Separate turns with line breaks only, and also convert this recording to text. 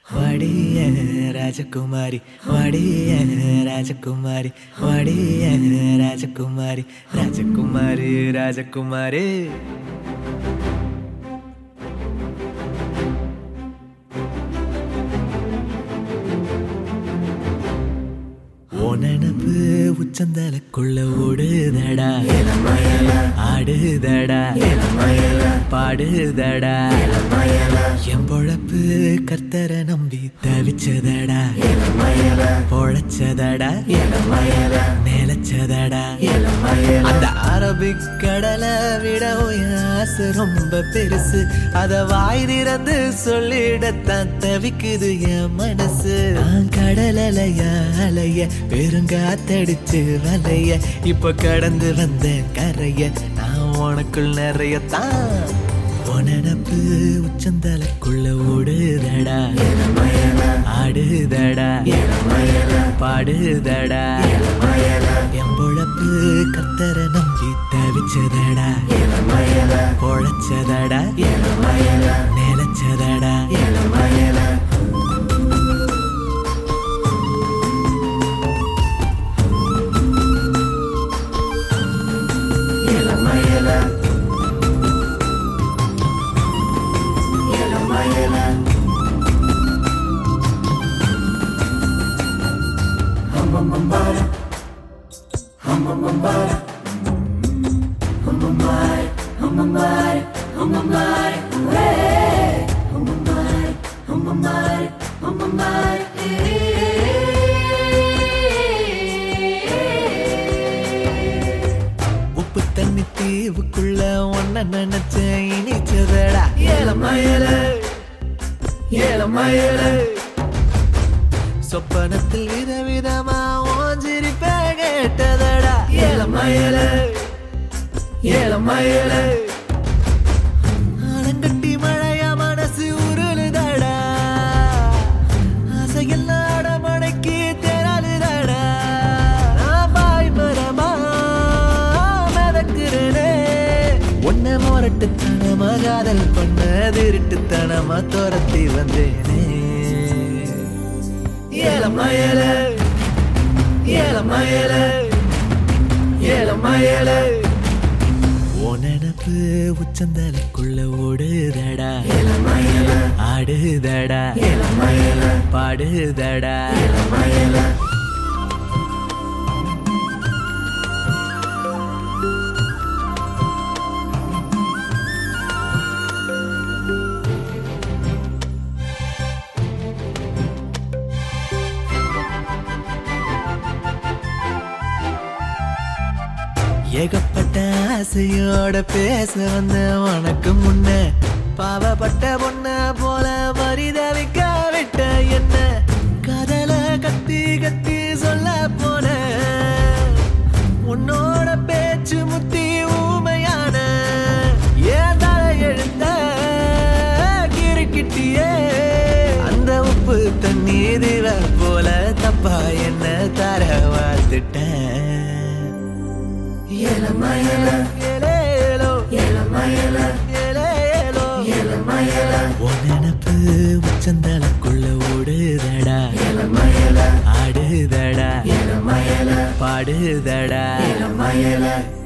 வடிய ராஜகுமாரி வடிய ராஜகுமாரி வடிய ராஜகுமாரி ராஜகுமாரி ராஜகுமாரி உனப்பு உச்சந்தலக்குள்ள ஓடுதடா ஆடுதடா பாடுதடா என் பொழப்பு கர்த்தரை நம்பி தவிச்சதடா பொழைச்சதடா நிலச்சதடா அந்த அரபிக் கடலை விட உன் ஆசை ரொம்ப பெருசு அத வாய் திறந்து சொல்லிடத்தான் தவிக்குது என் மனசு நான் கடலைய அலைய பெருங்காத்தடிச்சு வலைய இப்ப கடந்து வந்தேன் கரைய நான் உனக்குள் நிறைய தான் உனப்பு உச்சந்தலக்குள்ள ஓடுதடா ஆடுதடா பாடுதடா என் பொழப்பு கத்தரை நம்பி தவிச்சதடா பொழைச்சதடா நிலச்சதடா உப்பு தண்ணி தீவுக்குள்ள ஒன்ன நினைச்ச இனிச்சதடா ஏலமயல ஏலமயல சொப்பனத்தில் விதவிதமா ஓஞ்சிரிப்ப கேட்டதடா ஏலமயல ஏலமயல ஆலங்கட்டி மழையா மனசு உருளுதடா ஆசையெல்லாம் அடமடைக்கு திரளுதடா நான் பாய் மரமா மிதக்குறேனே உன்னை முரட்டுத்தனமா காதல் பண்ண திருட்டுத்தனமா துரத்தி வந்தேனே ஏலமயல ஏலமயல ஏலமயல உனப்பு உச்சந்தலக்குள்ள ஓடுதடா ஆடுதடா பாடுதடா ஏகப்பட்ட ஆசையோட பேச வந்த உனக்கு முன்ன பாவப்பட்ட பொண்ண போல மரிதவிக்க விட்ட என்ன கதல கத்தி கத்தி சொல்ல போன உன்னோட பேச்சு முத்தி ஊமையான ஏன் தலை எழுந்த கிறுக்கிட்டியே அந்த உப்பு தண்ணீர் போல தப்பா என்ன தர வாழ்த்துட்டேன் ஏலமயல ஏலேலோ ஏலமயல ஏலேலோ ஏலமயல உனப்பு உச்சந்தலக்குள்ள ஓடுதடா ஏலமயல ஆடுதடா ஏலமயல பாடுதடா ஏலமயல